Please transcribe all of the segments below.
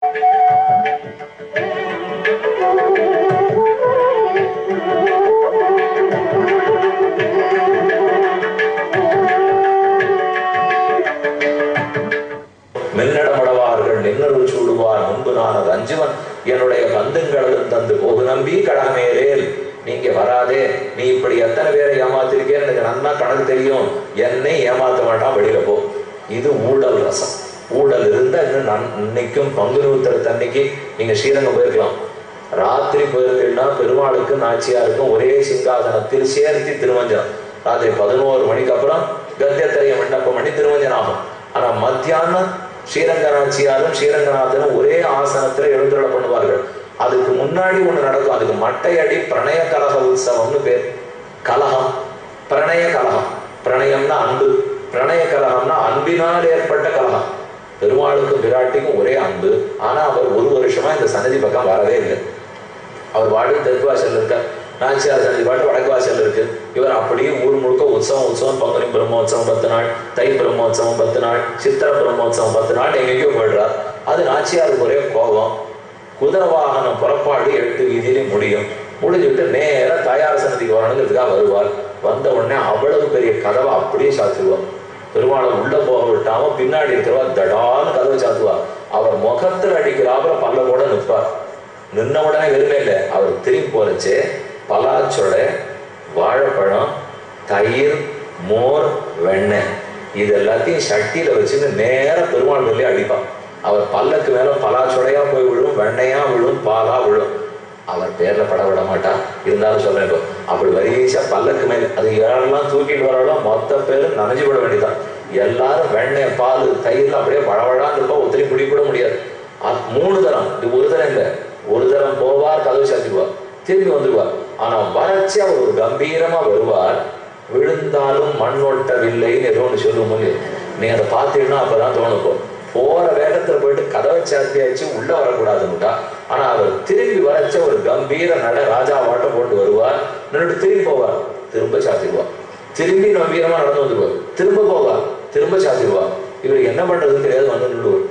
மென்னடமடவார்கள் நின்னருள் சூடுவார் முன்பு நான் அது அஞ்சுவன் என்னுடைய பந்துங்களும் தந்து போகு நம்பி கடகமேரேல் நீங்க வராதே நீ இப்படி எத்தனை பேரை ஏமாத்திருக்கேன்னு எனக்கு நன்னா கணக்கு தெரியும் என்னை ஏமாத்த வேண்டாம் வெளியில போ இது ஊழல் ரசம் ஊழல் இருந்தா இன்னும் நன் இன்னைக்கும் பங்குனி உத்திரத்தன்னைக்கு நீங்க ஸ்ரீரங்கம் போயிருக்கலாம் ராத்திரி போயிருக்கீங்கன்னா பெருமாளுக்கும் நாச்சியாருக்கும் ஒரே சிங்காசனத்தில் சேர்த்தி திருமஞ்சனம் ராத்திரி பதினோரு மணிக்கு அப்புறம் கத்தியத்திரைய விண்ணப்பம் பண்ணி திருமஞ்சனம் ஆகும் ஆனா மத்தியானம் ஸ்ரீரங்க நாச்சியாரும் ஸ்ரீரங்கநாதனும் ஒரே ஆசனத்துல எழுந்துள்ள பண்ணுவார்கள் அதுக்கு முன்னாடி ஒண்ணு நடக்கும் அதுக்கு மட்டையடி பிரணய கலக உற்சவம்னு பேர் கலகம் பிரணய கலகம் பிரணயம்னா அன்பு பிரணய கலகம்னா அன்பினால் ஏற்பட்ட கலகம் பெருமாளுக்கும் பிராட்டிக்கும் ஒரே அன்பு ஆனா அவர் ஒரு வருஷமா இந்த சன்னதி பக்கம் வரவே இல்லை அவர் வாடி தெற்கு வாசல் இருக்கார் நாச்சியார் சன்னதி பாட்டு வடக்கு வாசல் இருக்கு இவர் அப்படியே ஊர் முழுக்க உற்சவம் உற்சவம் பங்குனி பிரம்மோற்சவம் பத்து நாள் தை பிரம்மோற்சவம் பத்து நாள் சித்திர பிரம்மோற்சவம் பத்து நாள் எங்கெங்கயோ போயிடுறார் அது நாச்சியாருக்கு ஒரே கோபம் குதிரை வாகனம் புறப்பாடு எட்டு வீதியிலே முடியும் முடிஞ்சுட்டு நேரா தாயார் சன்னதிக்கு வரணுங்கிறதுக்காக வருவார் வந்த உடனே அவ்வளவு பெரிய கதவை அப்படியே சாத்திடுவார் பெருமாளை உள்ள போக விட்டாம பின்னாடி இருக்கிறவா தடான்னு கதவை சாத்துவா அவர் முகத்துல அடிக்கிறாப்புல பல்ல கூட நிற்பார் நின்ன உடனே வெறுமே இல்லை அவர் திரும்பி போறச்சே பலாச்சொடை வாழைப்பழம் தயிர் மோர் வெண்ணெய் இது எல்லாத்தையும் சட்டியில வச்சுன்னு நேரா பெருமாள் சொல்லி அடிப்பான் அவர் பல்லக்கு மேல பலாச்சொடையா போய் விழும் வெண்ணையா விழும் பாலா விழும் அவர் பேர்ல பட விட மாட்டார் இருந்தாலும் சொல்றேன் இப்போ அப்படி வரிசா பல்லக்கு மேல அது யாரெல்லாம் தூக்கிட்டு வராலும் மொத்த பேரும் நனைஞ்சு விட வேண்டியதான் எல்லாரும் வெண்ணெய் பால் தயிர்லாம் அப்படியே வளவழான்னு இருப்பா ஒத்தரையும் குடி கூட முடியாது அ- மூணு தரம் இது ஒரு தரம் இல்லை ஒரு தரம் போவார் கதவு சாத்திடுவார் திரும்பி வந்துடுவார் ஆனா வறட்சி அவர் ஒரு கம்பீரமா வருவார் விழுந்தாலும் மண் ஒட்டவில்லைன்னு ஏதோ ஒன்று சொல்லுவோம் இல்லையா? நீ அதை பார்த்தீங்கன்னா அப்பதான் தோணும் இப்போ. போற வேகத்துல போயிட்டு கதவை சாத்தியாச்சு உள்ள வரக்கூடாதுன்னுட்டா ஆனா அவர் திரும்பி வரச்ச ஒரு கம்பீர நட ராஜா வாட்டம் போட்டு வருவார் நின்னுட்டு திரும்பி போவார் திரும்ப சாத்திடுவார் திரும்பி கம்பீரமா நடந்து வந்துடுவார் திரும்ப போவார் திரும்ப சாத்திடுவார் இவர் என்ன பண்றதுன்னு தெரியாது வந்து நின்றுவார்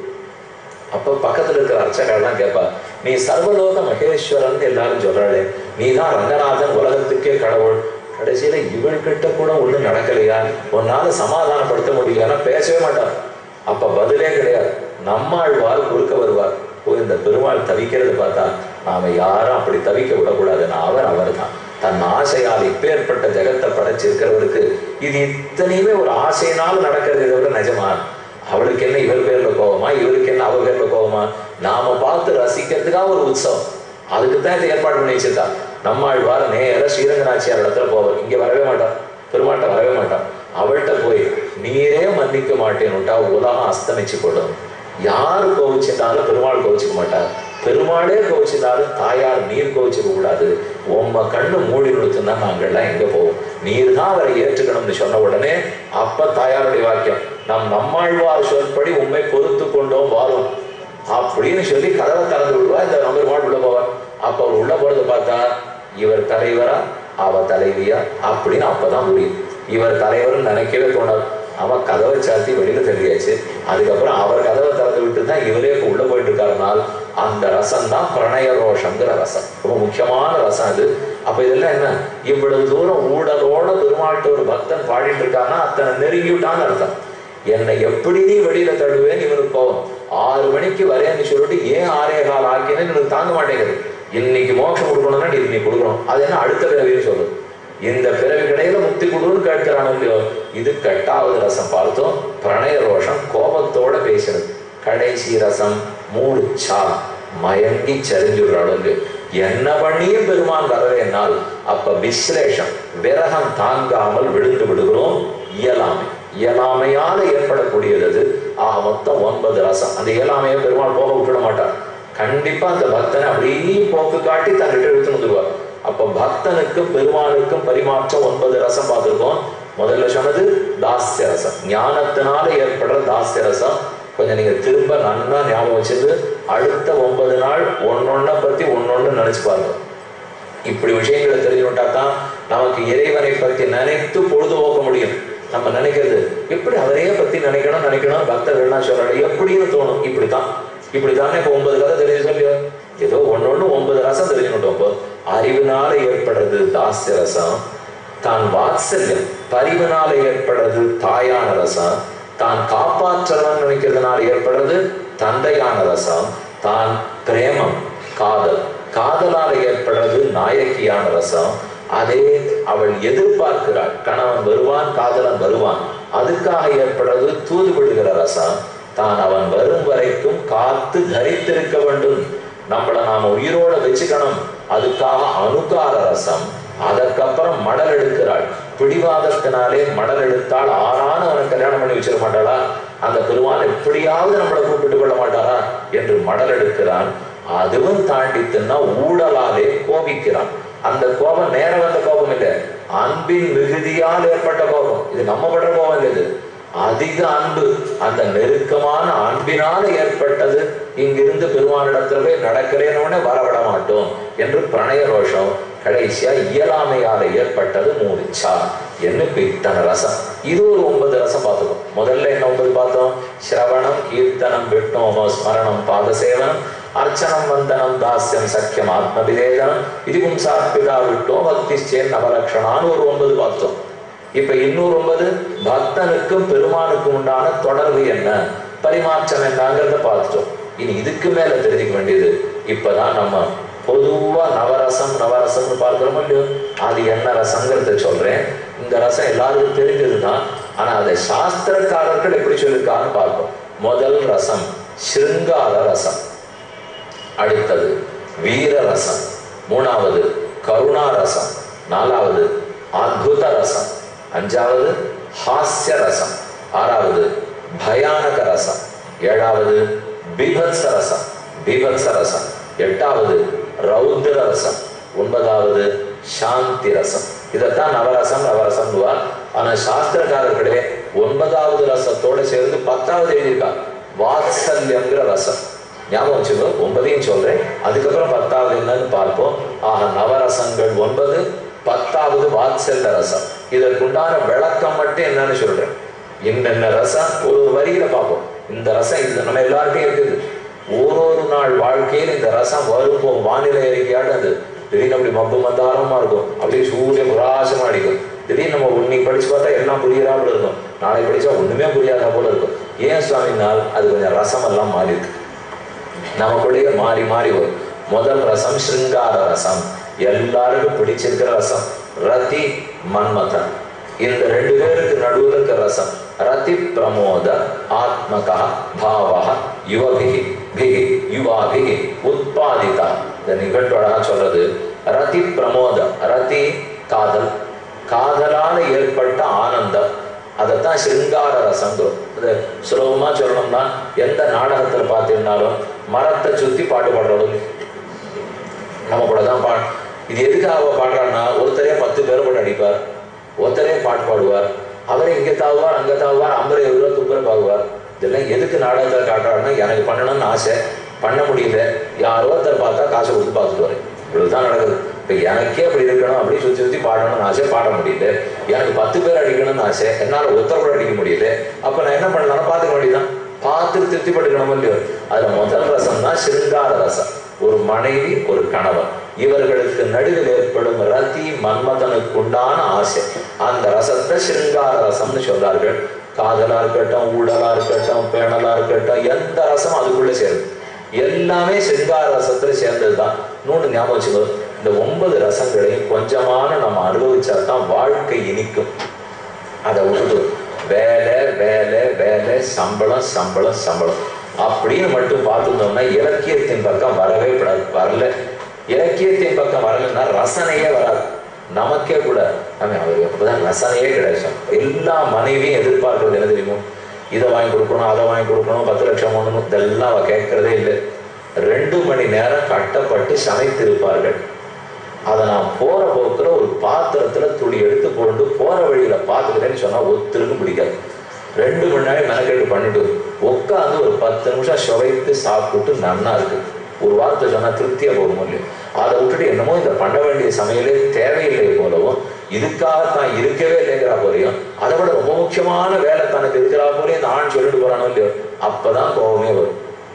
அப்ப பக்கத்துல இருக்கிற அர்ச்சகர்லாம் கேட்பா நீ சர்வலோக மகேஸ்வரன் எல்லாரும் சொல்றாளே நீ தான் ரங்கநாதன் உலகத்துக்கே கடவுள் கடைசியில இவள்கிட்ட கூட ஒண்ணும் நடக்கலையா உன்னால சமாதானப்படுத்த முடியலன்னா பேசவே மாட்டார் அப்ப பதிலே கிடையாது நம்மாழ்வார் குறுக்க வருவார் ஓ இந்த பெருமாள் தவிக்கிறது பார்த்தா நாம யாரும் அப்படி தவிக்க விடக்கூடாதுன்னு அவர் அவர் தான் தன் ஆசையால் இப்பேற்பட்ட ஜெகத்தை படைச்சிருக்கிறவருக்கு இது இத்தனையுமே ஒரு ஆசையினால நடக்கிறதை விட நிஜமா அவளுக்கு என்ன இவர் பேர்ல கோவமா இவருக்கு என்ன அவ பேர்ல கோவமா நாம பார்த்து ரசிக்கிறதுக்காக ஒரு உற்சவம் அதுக்கு தான் இதை ஏற்பாடு பண்ணி வச்சிருக்கா நம்மாழ்வார் நேரா ஸ்ரீரங்கநாச்சியார் இடத்துல போவார் இங்க வரவே மாட்டார் பெருமாட்ட வரவே மாட்டார் அவள்கிட்ட போய் நீரே மன்னிக்க மாட்டேன்னுட்டா உலகம் அஸ்தமிச்சு போடும் யார் கோவிச்சிட்டாலும் பெருமாள் கோவிச்சுக்க மாட்டார் பெருமாளே கோவிச்சிட்டாலும் தாயார் நீர் கோவிச்சுக்க கூடாது உம்ம கண்ணு மூடி கொடுத்துன்னா நாங்கள்லாம் எங்க போவோம் நீர் தான் அவரை ஏற்றுக்கணும்னு சொன்ன உடனே அப்ப தாயாருடைய வாக்கியம் நம் நம்மாழ்வார் சொற்படி உண்மை பொறுத்து கொண்டோம் வாரும் அப்படின்னு சொல்லி கதவை திறந்து விடுவா இந்த நம்பர் உள்ள போவார் அப்ப அவர் உள்ள போறதை பார்த்தா இவர் தலைவரா அவ தலைவியா அப்படின்னு அப்பதான் முடியும் இவர் தலைவர்னு நினைக்கவே தோணாது அவன் கதவை சாத்தி வெளியில தள்ளியாச்சு அதுக்கப்புறம் அவர் கதவை திறந்து விட்டு தான் இவரே இப்ப உள்ள போயிட்டு இருக்காருனால் அந்த ரசம் தான் பிரணய ரோஷங்கிற ரசம் ரொம்ப முக்கியமான ரசம் அது அப்ப இதெல்லாம் என்ன இவ்வளவு தூரம் ஊடலோட பெருமாள்கிட்ட ஒரு பக்தன் பாடிட்டு இருக்கான்னா அத்தனை நெருங்கிவிட்டான்னு அர்த்தம் என்னை எப்படி நீ வெளியில தள்ளுவேன்னு இவனுக்கு கோவம் ஆறு மணிக்கு வரேன்னு சொல்லிட்டு ஏன் ஆறே கால் ஆக்கினேன்னு எனக்கு தாங்க மாட்டேங்குது இன்னைக்கு மோட்சம் கொடுக்கணும்னா நீ இன்னைக்கு கொடுக்கணும் அது என்ன அடுத்த பிறவின்னு சொல்லுது இந்த பிறவி கடையில முக்தி கொடுன்னு கேட்கிறானோ இல்லையோ இது கெட்டாவது ரசம் பார்த்தோம் பிரணய ரோஷம் கோபத்தோட பேசுறது கடைசி ரசம் மூடுச்சா மயங்கி சரிஞ்சுடுறாளோ இல்லையோ என்ன பண்ணியும் பெருமான் வரவே என்னால் அப்ப விஸ்லேஷம் விரகம் தாங்காமல் விழுந்து விடுகிறோம் இயலாமை இயலாமையால ஏற்படக்கூடியது அது ஆக மொத்தம் ஒன்பது ரசம் அந்த இயலாமையை பெருமாள் போக விட்டுட மாட்டார் கண்டிப்பா அந்த பக்தனை அப்படியே போக்கு காட்டி தன்கிட்ட எடுத்து வந்துடுவார் அப்ப பக்தனுக்கும் பெருமாளுக்கும் பரிமாற்றம் ஒன்பது ரசம் பார்த்திருக்கோம் முதல்ல சொன்னது தாஸ்ய ரசம் ஞானத்தினால ஏற்படுற தாஸ்ய ரசம் கொஞ்சம் நீங்க திரும்ப நன்னா ஞாபகம் வச்சது அடுத்த ஒன்பது நாள் ஒன்னொன்ன பத்தி ஒன்னொன்னு நினைச்சு பாருங்க இப்படி விஷயங்களை தெரிஞ்சுட்டா தான் நமக்கு இறைவனை பற்றி நினைத்து பொழுதுபோக்க முடியும் நம்ம நினைக்கிறது எப்படி அவரையே பத்தி நினைக்கணும் நினைக்கணும் பக்தர்கள்லாம் சொல்றாங்க எப்படின்னு தோணும் இப்படித்தான் இப்படித்தானே இப்போ ஒன்பது கதை தெரிஞ்சு சொல்லியோ ஏதோ ஒண்ணு ஒண்ணு ஒன்பது ரசம் தெரிஞ்சுக்கிட்டோம் இப்போ அறிவினால ஏற்படுறது தாஸ்ய ரசம் தான் வாத்சல்யம் பரிவினால ஏற்படுறது தாயான ரசம் தான் காப்பாற்றணும்னு நினைக்கிறதுனால ஏற்படுறது தந்தையான ரசம் தான் பிரேமம் காதல் காதலால ஏற்படுறது நாயகியான ரசம் அதே அவள் எதிர்பார்க்கிறாள் கணவன் வருவான் காதலன் வருவான் அதுக்காக ஏற்படுறது தூது விடுகிற ரசம் தான் அவன் வரும் வரைக்கும் காத்து தரித்திருக்க வேண்டும் நம்மளை நாம உயிரோட வச்சுக்கணும் அதுக்காக அணுகார ரசம் அதற்கப்புறம் மடல் எடுக்கிறாள் பிடிவாதத்தினாலே மடல் எடுத்தால் ஆறான அவனை கல்யாணம் பண்ணி வச்சிட மாட்டாளா அந்த பெருமான் எப்படியாவது நம்மளை கூப்பிட்டு கொள்ள மாட்டாரா என்று மடல் எடுக்கிறான் அதுவும் தாண்டித்துன்னா ஊழலாலே கோபிக்கிறான் அந்த கோபம் நேர வந்த கோபம் இல்லை அன்பின் மிகுதியால் ஏற்பட்ட கோபம் இது நம்ம படுற கோபம் இல்லை இது அதிக அன்பு அந்த நெருக்கமான அன்பினால ஏற்பட்டது இங்கிருந்து பெருமானிடத்துல போய் நடக்கிறேன்னு வரவிட மாட்டோம் என்று பிரணய ரோஷம் கடைசியா இயலாமையால ஏற்பட்டது மூரிச்சா என்று இத்தனை ரசம் இது ஒரு ஒன்பது ரசம் பார்த்துக்கோம் முதல்ல என்ன ஒன்பது பார்த்தோம் சிரவணம் கீர்த்தனம் விஷ்ணோமோ ஸ்மரணம் பாதசேவனம் அர்ச்சனம் வந்தனம் தாஸ்யம் சக்கியம் ஆத்மவிதேதனம் இது பும்சாத்பிதா விட்டோ பக்தி சேன் நவலட்சணான்னு ஒரு ஒன்பது பார்த்தோம் இப்ப இன்னொரு ஒன்பது பக்தனுக்கும் பெருமானுக்கும் உண்டான தொடர்பு என்ன பரிமாற்றம் என்னங்கிறத பார்த்துட்டோம் இனி இதுக்கு மேல தெரிஞ்சுக்க வேண்டியது இப்பதான் நம்ம பொதுவா நவரசம் நவரசம்னு பார்க்கிறோமோ இல்லையோ அது என்ன ரசங்கிறத சொல்றேன் இந்த ரசம் எல்லாருக்கும் தெரிஞ்சதுதான் ஆனா அதை சாஸ்திரக்காரர்கள் எப்படி சொல்லியிருக்கான்னு பார்ப்போம் முதல் ரசம் சிருங்கார ரசம் அடுத்தது வீர ரசம் மூணாவது கருணா ரசம் நாலாவது அத்புத ரசம் அஞ்சாவது ஹாஸ்ய ரசம் ஆறாவது பயானக ரசம் ஏழாவது பீபத்ச ரசம் பீபத்ச ரசம் எட்டாவது ரௌத்ர ரசம் ஒன்பதாவது சாந்தி ரசம் இதைத்தான் நவரசம் நவரசம் ஆனா சாஸ்திரக்காரர்களே ஒன்பதாவது ரசத்தோட சேர்ந்து பத்தாவது எழுதியிருக்காங்க வாத்சல்யங்கிற ரசம் ஞாபகம் வச்சுக்கோ ஒன்பதையும் சொல்றேன் அதுக்கப்புறம் பத்தாவது என்னன்னு பார்ப்போம் ஆக நவரசங்கள் ஒன்பது பத்தாவது வாத்சல்ய ரசம் இதற்குண்டான விளக்கம் மட்டும் என்னன்னு சொல்றேன் என்னென்ன ரசம் ஒரு ஒரு வரியில பார்ப்போம் இந்த ரசம் இது நம்ம எல்லாருக்கும் இருக்குது ஒரு ஒரு நாள் வாழ்க்கையில் இந்த ரசம் வரும் போகும் வானிலை அறிக்கையாடு திடீர்னு அப்படி மப்பு மந்தாரமா இருக்கும் அப்படியே சூரியன் பிரகாசமா அடிக்கும் திடீர்னு நம்ம இன்னைக்கு படிச்சு பார்த்தா எல்லாம் புரியுறாப்புல இருக்கும் நாளை படிச்சா ஒண்ணுமே புரியாத போல இருக்கும் ஏன் சுவாமினால் அது கொஞ்சம் ரசம் எல்லாம் மாறி இருக்கு நமக்குள்ளேயே மாறி மாறி வரும் முதல் ரசம் சிருங்கார ரசம் எல்லாருக்கும் பிடிச்சிருக்கிற ரசம் ரதி மன்மதன் இந்த ரெண்டு பேருக்கு நடுவில் இருக்க ரசம் ரதி பிரமோத ஆத்மகா பாவா யுவபிகி பிகி யுவாபிகி உத்பாதிதா இந்த நிகழ்வு அழகா சொல்றது ரதி பிரமோத ரதி காதல் காதலால ஏற்பட்ட ஆனந்தம் அதைத்தான் சிருங்கார ரசங்கிறோம் அது சுலபமா சொல்லணும்னா எந்த நாடகத்துல பார்த்தீங்கன்னாலும் மரத்தை சுத்தி பாட்டு பாடுறோம் நம்ம கூட தான் பா இது எதுக்காக அவ பாடுறான்னா ஒருத்தரே பத்து பேர் கூட அடிப்பார் ஒருத்தரே பாட்டு பாடுவார் அவரே இங்கே தாவுவார் அங்கே தாவுவார் அம்பரை எவ்வளோ துப்புரை பாகுவார் இதெல்லாம் எதுக்கு நாடகத்தில் காட்டுறாருன்னா எனக்கு பண்ணணும்னு ஆசை பண்ண முடியல யாரோ ஒருத்தர் பார்த்தா காசை கொடுத்து பார்த்துட்டு வரேன் இவ்வளவுதான் நடக்குது இப்போ எனக்கே அப்படி இருக்கணும் அப்படி சுற்றி சுற்றி பாடணும்னு ஆசை பாட முடியல எனக்கு பத்து பேர் அடிக்கணும்னு ஆசை என்னால் ஒருத்தர் கூட அடிக்க முடியல அப்போ நான் என்ன பண்ணலாம்னா பார்த்துக்க வேண்டியதான் பார்த்து திருப்தி பட்டுக்கணும் இல்லையோ அதுல முதல் ரசம் தான் சிருங்கார ரசம் ஒரு மனைவி ஒரு கணவன் இவர்களுக்கு நடுவில் ஏற்படும் ரதி மன்மதனுக்கு உண்டான ஆசை அந்த ரசத்தை சிருங்கார ரசம்னு சொல்றார்கள் காதலா இருக்கட்டும் ஊழலா இருக்கட்டும் பேணலா இருக்கட்டும் எந்த ரசம் அதுக்குள்ள சேரும் எல்லாமே சிருங்கார ரசத்துல சேர்ந்ததுதான் இன்னொன்று ஞாபகம் வச்சுக்கோ இந்த ஒன்பது ரசங்களையும் கொஞ்சமான நம்ம அனுபவிச்சா தான் வாழ்க்கை இனிக்கும் அதை விட்டுட்டு வேலை வேலை வேலை சம்பளம் சம்பளம் சம்பளம் அப்படின்னு மட்டும் பார்த்துருந்தோம்னா இலக்கியத்தின் பக்கம் வரவே கூடாது வரல இலக்கியத்தின் பக்கம் வரலன்னா ரசனையே வராது நமக்கே கூட நம்ம அவருக்கு அப்பதான் ரசனையே கிடையாது எல்லா மனைவியும் எதிர்பார்க்கறது என்ன தெரியுமோ இதை வாங்கி கொடுக்கணும் அதை வாங்கி கொடுக்கணும் பத்து லட்சம் ஒண்ணு இதெல்லாம் அவ கேட்கறதே இல்லை ரெண்டு மணி நேரம் கட்டப்பட்டு சமைத்திருப்பார்கள் அதை நான் போற போக்குல ஒரு பாத்திரத்துல துளி எடுத்து போட்டு போற வழியில பார்த்துக்கிறேன்னு சொன்னா ஒருத்தருக்கும் பிடிக்காது ரெண்டு மணி நேரம் மெனக்கெட்டு பண்ணிட்டு உட்காந்து ஒரு பத்து நிமிஷம் சுவைத்து சாப்பிட்டு நன்னா இருக்கு ஒரு வார்த்தை சொன்னா திருப்தியா போகும் இல்லையோ அதை விட்டுட்டு என்னமோ இந்த பண்ண வேண்டிய சமையலே தேவையில்லை போலவும் இதுக்காக தான் இருக்கவே இல்லைங்கிறா போலையும் அதை விட ரொம்ப முக்கியமான வேலை தனக்கு இருக்கிறா போலயும் இந்த ஆண் சொல்லிட்டு போறானோ இல்லையோ அப்பதான் கோபமே வரும்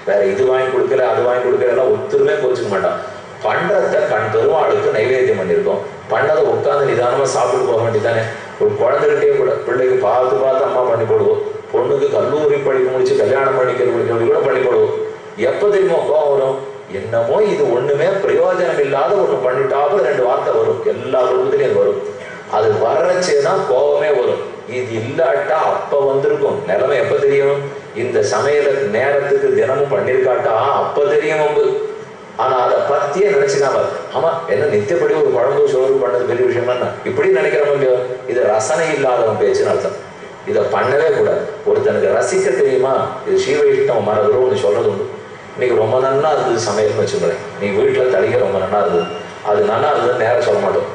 வேற இது வாங்கி கொடுக்கல அது வாங்கி கொடுக்கல எல்லாம் ஒத்துருமே கோச்சுக்க மாட்டான் பண்றத கண் பெருமாளுக்கு நைவேத்தியம் பண்ணியிருக்கோம் பண்ணதை உட்காந்து நிதானமா சாப்பிட்டு போக வேண்டியதானே ஒரு குழந்தைகிட்டே கூட பிள்ளைக்கு பார்த்து பார்த்து அம்மா பண்ணி போடுவோம் பொண்ணுக்கு கல்லூரி படிப்பு முடிச்சு கல்யாணம் பண்ணிக்கிற முடிக்கிறது கூட பண்ணி போடுவோம் எப்ப தெரியுமோ கோவம் வரும் என்னமோ இது ஒண்ணுமே பிரயோஜனம் இல்லாத ஒண்ணு பண்ணிட்டாப்புல ரெண்டு வார்த்தை வரும் எல்லா குடும்பத்திலையும் வரும் அது வர்றச்சேதான் கோபமே வரும் இது இல்லாட்டா அப்ப வந்திருக்கும் நிலைமை எப்ப தெரியும் இந்த சமையல நேரத்துக்கு தினமும் பண்ணிருக்காட்டா அப்ப தெரியும் வம்பு ஆனா அதை பத்தியே நினைச்சுக்காம ஆமா என்ன நித்தியப்படி ஒரு குழம்பு சோறு பண்ணது பெரிய விஷயம் என்ன இப்படி நினைக்கிறோம் இல்லையோ இது ரசனை இல்லாதவன் பேச்சுன்னு அர்த்தம் இதை பண்ணவே கூடாது ஒருத்தனுக்கு ரசிக்க தெரியுமா இது ஸ்ரீவைஷ்ணவ மரபுரம் ஒன்று சொல்றது உண்டு இன்னைக்கு ரொம்ப நன்னா இருந்தது சமையல்னு வச்சுக்கிறேன் நீ வீட்டில் தளிக்க ரொம்ப நன்னா இருந்தது அது நன்னா இருந்தது நேரம் சொல்ல மாட்டோம்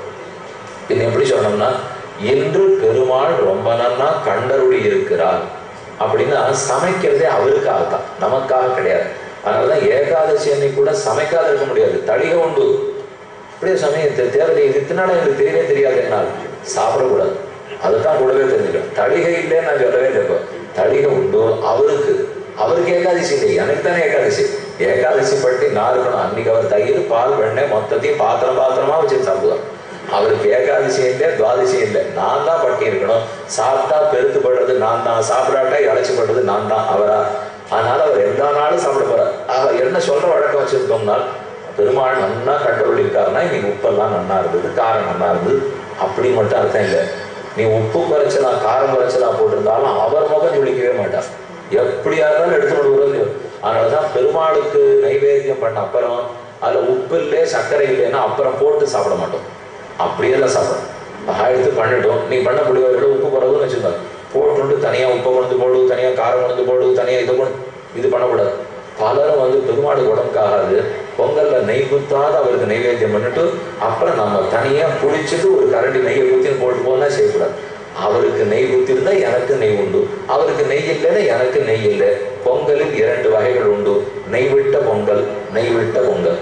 இது எப்படி சொல்லணும்னா இன்று பெருமாள் ரொம்ப நன்னா கண்டருளி இருக்கிறார் அப்படின்னா சமைக்கிறதே அவருக்காக தான் நமக்காக கிடையாது அதனாலதான் ஏகாதசி அன்னைக்கு கூட சமைக்காத இருக்க முடியாது தளிகை உண்டு அப்படியே சமயத்தை தேவையில்லை இது இத்தனால எனக்கு தெரியவே தெரியாது என்னால் சாப்பிடக்கூடாது அதுதான் கூடவே தெரிஞ்சுக்கணும் தளிகை இல்லைன்னு நான் சொல்லவே இல்லை இப்போ தளிகை உண்டு அவருக்கு அவருக்கு ஏகாதசி இல்லை எனக்கு தானே ஏகாதசி ஏகாதசி பட்டி நான் இருக்கணும் அன்னைக்கு அவர் தயிர் பால் வெண்ணெய் மொத்தத்தையும் பாத்திரம் பாத்திரமா வச்சு சாப்பிடுவார் அவருக்கு ஏகாதசி இல்லை துவாதசி இல்லை நான் தான் பட்டி இருக்கணும் சாப்பிட்டா பெருத்து படுறது நான் தான் சாப்பிடாட்டா இழைச்சி படுறது நான் தான் அவரா அதனால அவர் எல்லா நாளும் சாப்பிட போறார் அவர் என்ன சொல்ற வழக்கம் வச்சிருக்கோம்னா பெருமாள் நன்னா கண்டபடி இருக்காருன்னா இன்னைக்கு உப்பெல்லாம் நன்னா இருந்தது காரம் நன்னா இருந்தது அப்படி மட்டும் அர்த்தம் இல்லை நீ உப்பு குறைச்சலா காரம் குறைச்சலா போட்டிருந்தாலும் அவர் முகம் ஜொலிக்கவே மாட்டார் எப்படியா இருந்தாலும் எடுத்துட்டு விடுறது அதனாலதான் பெருமாளுக்கு நைவேத்தியம் பண்ண அப்புறம் அதுல உப்பு இல்லை சர்க்கரை இல்லைன்னா அப்புறம் போட்டு சாப்பிட மாட்டோம் அப்படியே தான் சாப்பிடும் ஆஹா எடுத்து பண்ணிட்டோம் நீ பண்ண புளியோதரை உப்பு குறவுன்னு வச்சுக்கோங்க போட்டுட்டு தனியா உப்பை கொண்டு போடு தனியா காரம் கொண்டு போடு தனியா இது கொண்டு இது பண்ணக்கூடாது பலரும் வந்து பெருமாடு உடம்புக்கு ஆகாது பொங்கல்ல நெய் குத்தாத அவருக்கு நைவேத்தியம் பண்ணிட்டு அப்புறம் நம்ம தனியா புளிச்சுட்டு ஒரு கரண்டி நெய்யை குத்தின்னு போட்டு போனா செய்யக்கூடாது அவருக்கு நெய் குத்திருந்தா எனக்கு நெய் உண்டு அவருக்கு நெய் இல்லைன்னா எனக்கு நெய் இல்லை பொங்கலில் இரண்டு வகைகள் உண்டு நெய் விட்ட பொங்கல் நெய் விட்ட பொங்கல்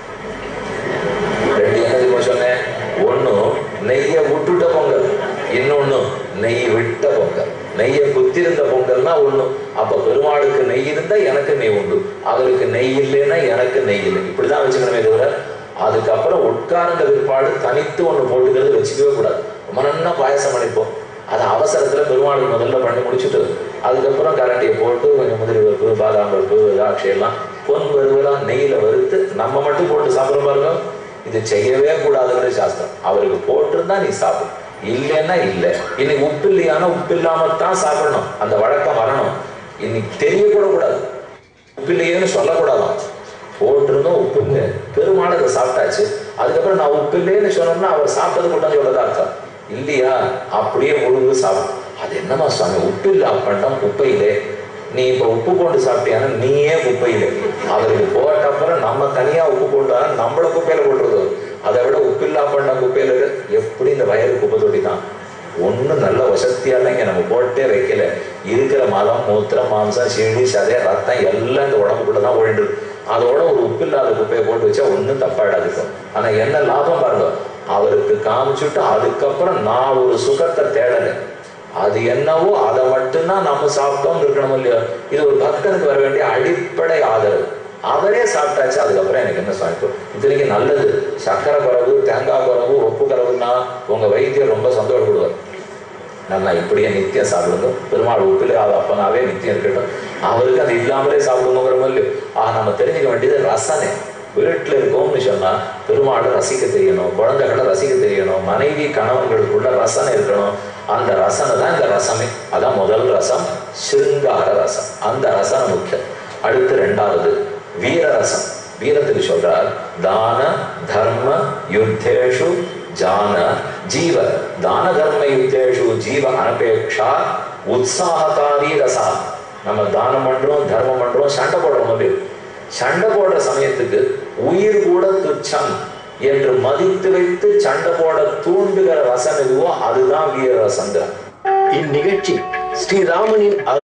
ரெண்டு என்ன தெரியுமா சொன்னேன் ஒண்ணு நெய்யை விட்டுட்ட பொங்கல் இன்னொன்னு நெய் விட்ட பொங்கல் நெய்யை குத்திருந்த பொங்கல்னா ஒண்ணு அப்ப பெருமாளுக்கு நெய் இருந்தா எனக்கு நெய் உண்டு அவருக்கு நெய் இல்லைன்னா எனக்கு நெய் இல்லை இப்படிதான் வச்சுக்கணுமே தவிர அதுக்கப்புறம் உட்கார்ந்த பிற்பாடு தனித்து ஒண்ணு போட்டுக்கிறது வச்சுக்கவே கூடாது ரொம்ப நன்னா பாயசம் பண்ணிப்போம் அது அவசரத்துல பெருமாளுக்கு முதல்ல பண்ணி முடிச்சுட்டு அதுக்கப்புறம் கரண்டியை போட்டு கொஞ்சம் முதிரி பருப்பு பாதாம் பருப்பு திராட்சை எல்லாம் பொன் வறுவலாம் நெய்யில வறுத்து நம்ம மட்டும் போட்டு சாப்பிட பாருங்க இது செய்யவே கூடாதுங்கிற சாஸ்திரம் அவருக்கு போட்டிருந்தா நீ சாப்பிடு இல்லைன்னா இல்லை இன்னைக்கு உப்பு இல்லையானா உப்பு இல்லாம தான் சாப்பிடணும் அந்த வழக்கம் வரணும் இன்னைக்கு தெரியக்கூட கூடாது உப்பு இல்லையேன்னு சொல்லக்கூடாதாம் போட்டிருந்தோம் உப்பு இல்லை பெருமாள் அதை சாப்பிட்டாச்சு அதுக்கப்புறம் நான் உப்பு இல்லைன்னு சொன்னோம்னா அவர் சாப்பிட்டது கூட சொல்லதா அர்த்தம் இல்லையா அப்படியே முழுங்கு சாப்பிடும் அது என்னமா சுவாமி உப்பு இல்ல பண்டம் குப்பையிலே நீ இப்ப உப்பு போட்டு சாப்பிட்டியானா நீயே குப்பையிலே அவருக்கு போட்ட அப்புறம் நம்ம தனியா உப்பு போட்டா நம்மள குப்பையில போட்டுறது அதை விட உப்பில்லா பண்ண குப்பையில இரு- எப்படி இந்த வயறு குப்பை தொட்டி தான் ஒன்றும் நல்ல வசதியால இங்க நம்ம போட்டே வைக்கல இருக்கிற மலம் மூத்திரம் மாம்சம் செடி சதை ரத்தம் எல்லாம் இந்த உடம்புக்குள்ள தான் ஒழிண்டுது அதோட ஒரு உப்பில்லாத குப்பையை போட்டு வச்சா ஒன்றும் தப்பாயிடாது ஆனா என்ன லாபம் பாருங்க அவருக்கு காமிச்சுட்டு அதுக்கப்புறம் நான் ஒரு சுகத்தை தேடலை அது என்னவோ அதை மட்டும்தான் நம்ம சாப்பிட்டோம் இருக்கணும் இல்லையோ இது ஒரு பக்தனுக்கு வர வேண்டிய அடிப்படை ஆதரவு அவரே சாப்பிட்டாச்சு அதுக்கப்புறம் எனக்கு என்ன சாப்பிட்டு இத்தனைக்கு நல்லது சக்கரை குறவு தேங்காய் குறவு உப்பு குறவுன்னா உங்க வைத்தியர் ரொம்ப சந்தோஷப்படுவார் நல்லா இப்படியே நித்தியம் சாப்பிடுங்க பெருமாள் உப்பிலே அது அப்பனாவே நித்தியம் இருக்கட்டும் அவருக்கு அது இல்லாமலே சாப்பிடுங்கிற மாதிரி ஆ நம்ம தெரிஞ்சுக்க வேண்டியது ரசனை வீட்டில் இருக்கோம்னு சொன்னா பெருமாளை ரசிக்க தெரியணும் குழந்தைகளை ரசிக்க தெரியணும் மனைவி கணவன்களுக்குள்ள ரசனை இருக்கணும் அந்த ரசனை தான் இந்த ரசமே அதான் முதல் ரசம் சிருங்கார ரசம் அந்த ரசனை முக்கியம் அடுத்து ரெண்டாவது வீரரசம் வீரத்துக்கு சொல்றார் தான தர்ம யுத்தேஷு ஜான ஜீவ தான தர்ம யுத்தேஷு ஜீவ அனபேக்ஷா உற்சாககாரி ரசா நம்ம தானம் பண்றோம் தர்மம் பண்றோம் சண்டை போடுறோம் இல்லையோ சண்டை போடுற சமயத்துக்கு உயிர் கூட துச்சம் என்று மதித்து வைத்து சண்டை போட தூண்டுகிற ரசம் எதுவோ அதுதான் வீர ரசங்கிற இந்நிகழ்ச்சி ஸ்ரீராமனின்